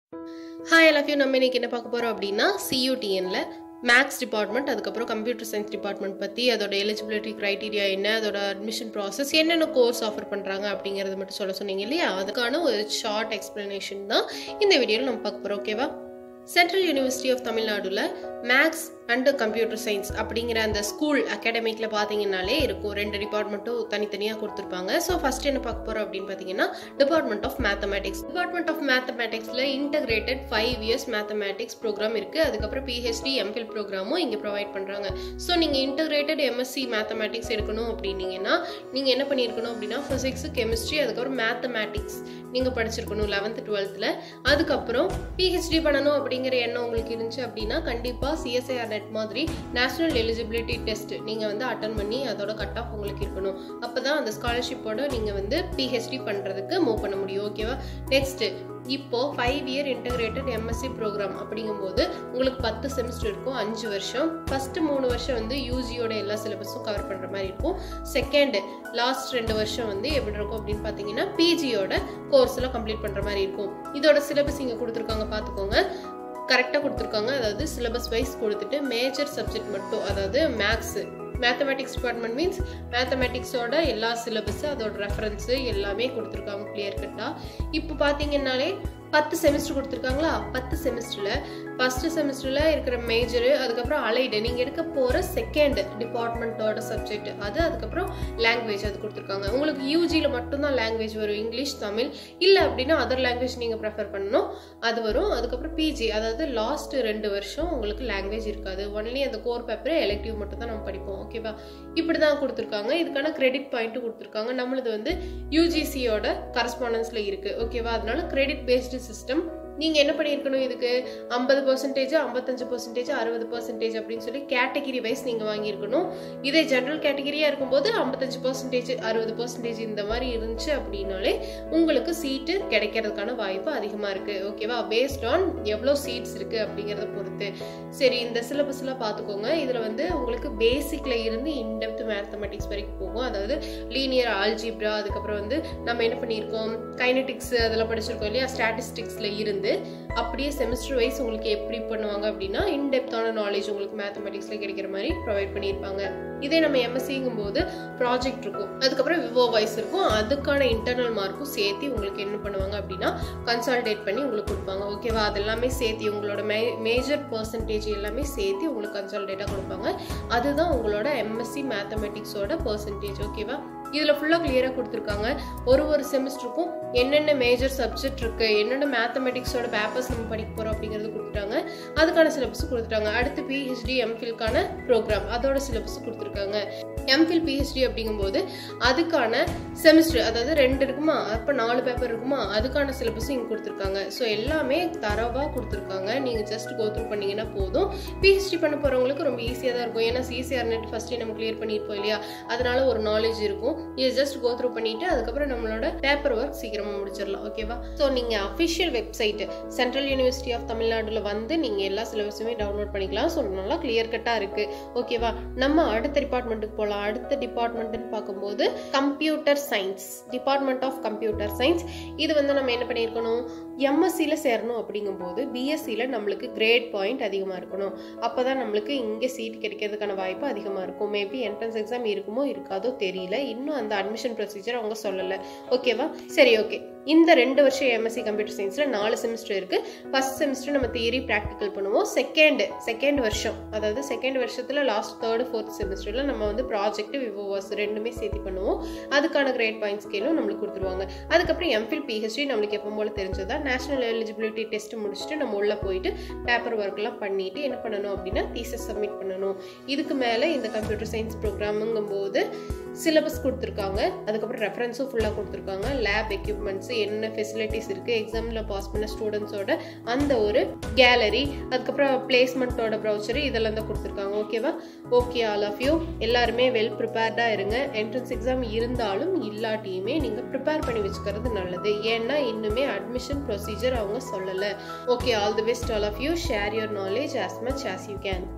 hi எல்லாத்தையும் you நம்ம இன்னைக்கு என்ன பார்க்க போகிறோம் அப்படின்னா சியூடிஎன்ல மேக்ஸ் டிபார்ட்மெண்ட் அதுக்கப்புறம் கம்ப்யூட்டர் சயின்ஸ் டிபார்ட்மெண்ட் பற்றி அதோட எலிஜிபிலிட்டி க்ரைட்டீரியா என்ன அதோட அட்மிஷன் ப்ராசஸ் என்னென்ன கோர்ஸ் ஆஃபர் பண்ணுறாங்க அப்படிங்கிறத மட்டும் சொல்ல சொன்னீங்க இல்லையா அதுக்கான ஒரு ஷார்ட் எக்ஸ்ப்ளனேஷன் தான் இந்த வீடியோவில் நம்ம பார்க்க போகிறோம் ஓகேவா சென்ட்ரல் யூனிவர்சிட்டி ஆஃப் தமிழ்நாடுல மேக்ஸ் அண்ட் கம்ப்யூட்டர் சயின்ஸ் அப்படிங்கிற அந்த ஸ்கூல் அகாடமிக்கில் பார்த்தீங்கன்னாலே இருக்கும் ரெண்டு டிபார்ட்மெண்ட்டும் தனித்தனியாக கொடுத்துருப்பாங்க ஸோ ஃபர்ஸ்ட் என்ன பார்க்க போகிறோம் அப்படின்னு பார்த்தீங்கன்னா department of mathematics department of மேத்தமேட்டிக்ஸில் integrated five years mathematics program இருக்குது அதுக்கப்புறம் பிஹெச்டி எம்ஃபில் ப்ரோக்ராமும் இங்கே ப்ரொவைட் பண்ணுறாங்க ஸோ நீங்கள் இன்டகிரேட்டட் எம்எஸ்சி மேத்தமேட்டிக்ஸ் எடுக்கணும் அப்படின்னீங்கன்னா நீங்கள் என்ன பண்ணியிருக்கணும் அப்படின்னா ஃபிசிக்ஸ் கெமிஸ்ட்ரி அதுக்கப்புறம் மேத்தமேட்டிக்ஸ் நீங்கள் படிச்சிருக்கணும் லெவன்த்து டுவெல்த்தில் அதுக்கப்புறம் பிஹெச்டி பண்ணணும் அப்படிங்கிற எண்ணம் உங்களுக்கு இருந்துச்சு அப்படின்னா கண்டிப்பாக சிஎஸ்ஐஆர் நெட் மாதிரி நேஷனல் எலிஜிபிலிட்டி டெஸ்ட் நீங்கள் வந்து அட்டன் பண்ணி அதோட கட் ஆஃப் உங்களுக்கு இருக்கணும் அப்போ தான் அந்த ஸ்காலர்ஷிப்போட நீங்கள் வந்து பிஹெச்டி பண்ணுறதுக்கு மூவ் பண்ண முடியும் ஓகேவா நெக்ஸ்ட்டு இப்போ five year integrated MSc program அப்படிங்கும்போது உங்களுக்கு பத்து செமிஸ்டர் இருக்கும் அஞ்சு வருஷம் ஃபர்ஸ்ட் மூணு வருஷம் வந்து யூஜியோட எல்லா சிலபஸும் கவர் பண்ணுற மாதிரி இருக்கும் செகண்ட் லாஸ்ட் ரெண்டு வருஷம் வந்து எப்படி இருக்கும் அப்படின்னு பார்த்தீங்கன்னா பிஜியோட கோர்ஸ் எல்லாம் கம்ப்ளீட் பண்ணுற மாதிரி இருக்கும் இதோட சிலபஸ் இங்கே கொடுத்துருக்காங்க பார்த்துக்கோங்க கரெக்டாக கொடுத்துருக்காங்க அதாவது சிலபஸ் வைஸ் கொடுத்துட்டு மேஜர் சப்ஜெக்ட் மட்டும் அதாவது மேக்ஸு மேத்தமெட்டிக்ஸ் டிபார்ட்மெண்ட் மீன்ஸ் மேத்தமெட்டிக்ஸோட எல்லா சிலபஸ் அதோட ரெஃபரன்ஸு எல்லாமே கொடுத்துருக்காங்க கிளியர் கட்டாக இப்போ பார்த்தீங்கன்னாலே பத்து செமிஸ்டர் கொடுத்துருக்காங்களா பத்து செமிஸ்டரில் ஃபஸ்ட்டு செமிஸ்டரில் இருக்கிற மேஜரு அதுக்கப்புறம் அலைடு நீங்கள் எடுக்க போகிற செகண்ட் டிபார்ட்மெண்ட்டோட சப்ஜெக்ட் அது அதுக்கப்புறம் லாங்குவேஜ் அது கொடுத்துருக்காங்க உங்களுக்கு யூஜியில் மட்டும்தான் லாங்குவேஜ் வரும் இங்கிலீஷ் தமிழ் இல்லை அப்படின்னா அதர் லாங்குவேஜ் நீங்கள் ப்ரிஃபர் பண்ணணும் அது வரும் அதுக்கப்புறம் பிஜி அதாவது லாஸ்ட் ரெண்டு வருஷம் உங்களுக்கு லாங்குவேஜ் இருக்காது ஒன்லி அந்த கோர் பேப்பர் எலெக்டிவ் மட்டும் தான் நம்ம படிப்போம் ஓகேவா இப்படி தான் கொடுத்துருக்காங்க இதுக்கான கிரெடிட் பாயிண்ட்டும் கொடுத்துருக்காங்க நம்மளது வந்து யூஜிசியோட கரஸ்பாண்டன்ஸில் இருக்குது ஓகேவா அதனால கிரெடிட் பேஸ்டு சிஸ்டம் நீங்கள் என்ன பண்ணியிருக்கணும் இதுக்கு ஐம்பது பர்சன்டேஜ் ஐம்பத்தஞ்சு பர்சன்டேஜ் அறுபது பர்சன்டேஜ் அப்படின்னு சொல்லி கேட்டகிரி வைஸ் நீங்கள் வாங்கியிருக்கணும் இதே ஜென்ரல் கேட்டகிரியாக இருக்கும்போது ஐம்பத்தஞ்சு பர்சன்டேஜ் அறுபது பர்சன்டேஜ் இந்த மாதிரி இருந்துச்சு அப்படின்னாலே உங்களுக்கு சீட்டு கிடைக்கிறதுக்கான வாய்ப்பு அதிகமாக இருக்குது ஓகேவா பேஸ்ட் ஆன் எவ்வளோ சீட்ஸ் இருக்குது அப்படிங்கிறத பொறுத்து சரி இந்த சிலபஸ்லாம் பார்த்துக்கோங்க இதில் வந்து உங்களுக்கு பேசிக்கில் இருந்து இன்டெப்த் மேத்தமெட்டிக்ஸ் வரைக்கும் போகும் அதாவது லீனியர் ஆல்ஜிப்ரா அதுக்கப்புறம் வந்து நம்ம என்ன பண்ணியிருக்கோம் கைனட்டிக்ஸ் அதெல்லாம் படிச்சிருக்கோம் இல்லையா ஸ்டாட்டிஸ்டிக்ஸில் இருந்து அப்படியே செமிஸ்டர் வைஸ் உங்களுக்கு எப்படி பண்ணுவாங்க அப்படின்னா இன்டெப்த்தான நாலேஜ் உங்களுக்கு மேத்தமெட்டிக்ஸில் கிடைக்கிற மாதிரி ப்ரொவைட் பண்ணியிருப்பாங்க இதே நம்ம எம்எஸ்சிங்கும் போது ப்ராஜெக்ட் இருக்கும் அதுக்கப்புறம் விவோ வைஸ் இருக்கும் அதுக்கான இன்டர்னல் மார்க்கும் சேர்த்து உங்களுக்கு என்ன பண்ணுவாங்க அப்படின்னா கன்சால்டேட் பண்ணி உங்களுக்கு கொடுப்பாங்க ஓகேவா அதெல்லாமே சேர்த்து உங்களோட மே மேஜர் பர்சன்டேஜ் எல்லாமே சேர்த்து உங்களுக்கு கன்சால்டேட்டாக கொடுப்பாங்க அதுதான் உங்களோட எம்எஸ்சி மேத்தமெட்டிக்ஸோட பர்சன்டேஜ் ஓகேவா இதில் ஃபுல்லாக கிளியராக கொடுத்துருக்காங்க ஒரு ஒரு செமிஸ்டருக்கும் என்னென்ன மேஜர் சப்ஜெக்ட் இருக்குது என்னென்ன மேத்தமெட்டிக்ஸோட பேப்பர்ஸ் நம்ம படிக்க போகிறோம் அப்படிங்கிறது கொடுத்துட்டாங்க அதுக்கான சிலபஸ் கொடுத்துட்டாங்க அடுத்து பிஹெச்டி எம்ஃபில்கான ப்ரோக்ராம் அதோட சிலபஸ் கொடுத்துருக்காங்க எம்ஃபில் பிஹெச்டி அப்படிங்கும்போது அதுக்கான செமிஸ்டர் அதாவது ரெண்டு இருக்குமா அப்போ நாலு பேப்பர் இருக்குமா அதுக்கான சிலபஸும் இங்கே கொடுத்துருக்காங்க ஸோ எல்லாமே தரவாக கொடுத்துருக்காங்க நீங்கள் ஜஸ்ட் கோத்ரூ பண்ணீங்கன்னா போதும் பிஹெச்டி பண்ண போகிறவங்களுக்கு ரொம்ப ஈஸியாக தான் இருக்கும் ஏன்னா சிசிஆர் நெட் ஃபஸ்ட்டே நம்ம கிளியர் பண்ணியிருப்போம் இல்லையா அதனால ஒரு நாலேஜ் இருக்கும் இதை ஜஸ்ட் கோத்ரூ பண்ணிட்டு அதுக்கப்புறம் நம்மளோட பேப்பர் ஒர்க் சீக்கிரமாக முடிச்சிடலாம் ஓகேவா ஸோ நீங்கள் official website central university of தமிழ்நாடுல வந்து நீங்கள் எல்லா சிலபஸுமே டவுன்லோட் பண்ணிக்கலாம் ஸோ நல்லா கிளியர் கட்டாக இருக்குது ஓகேவா நம்ம அடுத்த டிபார்ட்மெண்ட்டுக்கு போகலாம் அடுத்த டிபார்ட்மெண்ட்டுன்னு பார்க்கும்போது computer science department of computer science இது வந்து நம்ம என்ன பண்ணியிருக்கணும் எம்எஸ்சியில் சேரணும் அப்படிங்கும்போது பிஎஸ்சியில் நம்மளுக்கு கிரேட் பாயிண்ட் அதிகமாக இருக்கணும் அப்போ தான் நம்மளுக்கு இங்கே சீட் கிடைக்கிறதுக்கான வாய்ப்பு அதிகமாக இருக்கும் மேபி என்ட்ரன்ஸ் எக்ஸாம் இருக்குமோ இருக்காதோ தெரியல இன்னும் அந்த அட்மிஷன் ப்ரொசீஜர் அவங்க சொல்லலை ஓகேவா சரி ஓகே இந்த ரெண்டு வருஷம் எம்எஸ்சி கம்ப்யூட்டர் சயின்ஸில் நாலு செமிஸ்டர் இருக்குது ஃபஸ்ட் செமிஸ்டர் நம்ம தியரி ப்ராக்டிக்கல் பண்ணுவோம் செகண்ட் செகண்ட் வருஷம் அதாவது செகண்ட் வருஷத்தில் லாஸ்ட் தேர்டு ஃபோர்த் செமிஸ்டரில் நம்ம வந்து ப்ராஜெக்ட் விவோவாஸ் ரெண்டுமே சேர்த்து பண்ணுவோம் அதுக்கான கிரேட் பாயிண்ட் ஸ்கேலும் நம்மளுக்கு கொடுத்துருவாங்க அதுக்கப்புறம் எம்ஃபில் பிஹெச்டி நம்மளுக்கு எப்போ போல தெரிஞ்சதா நேஷனல் எலிஜிபிலிட்டி டெஸ்ட் முடிச்சுட்டு நம்ம உள்ளே போயிட்டு பேப்பர் ஒர்க்லாம் பண்ணிட்டு என்ன பண்ணணும் அப்படின்னா தீசஸ் சப்மிட் பண்ணணும் இதுக்கு மேலே இந்த கம்ப்யூட்டர் சயின்ஸ் ப்ரோக்ராமுங்கும் போது சிலபஸ் கொடுத்துருக்காங்க அதுக்கப்புறம் ரெஃபரன்ஸும் ஃபுல்லாக கொடுத்துருக்காங்க லேப் எக்யூப்மெண்ட்ஸ் என்ன ஃபெசிலிட்டிஸ் இருக்குது எக்ஸாமில் பாஸ் பண்ண ஸ்டூடெண்ட்ஸோட அந்த ஒரு கேலரி அதுக்கப்புறம் பிளேஸ்மெண்ட்டோட ப்ரௌச்சரு இதெல்லாம் தான் கொடுத்துருக்காங்க ஓகேவா ஓகே ஆல் ஆஃப் யூ எல்லாருமே வெல் ப்ரிப்பேர்டாக இருங்க என்ட்ரன்ஸ் எக்ஸாம் இருந்தாலும் இல்லாட்டியுமே நீங்கள் ப்ரிப்பேர் பண்ணி வச்சுக்கிறது நல்லது ஏன்னா இன்னுமே அட்மிஷன் ப்ரொசீஜர் அவங்க சொல்லலை okay all the best all of you share your knowledge as much as you can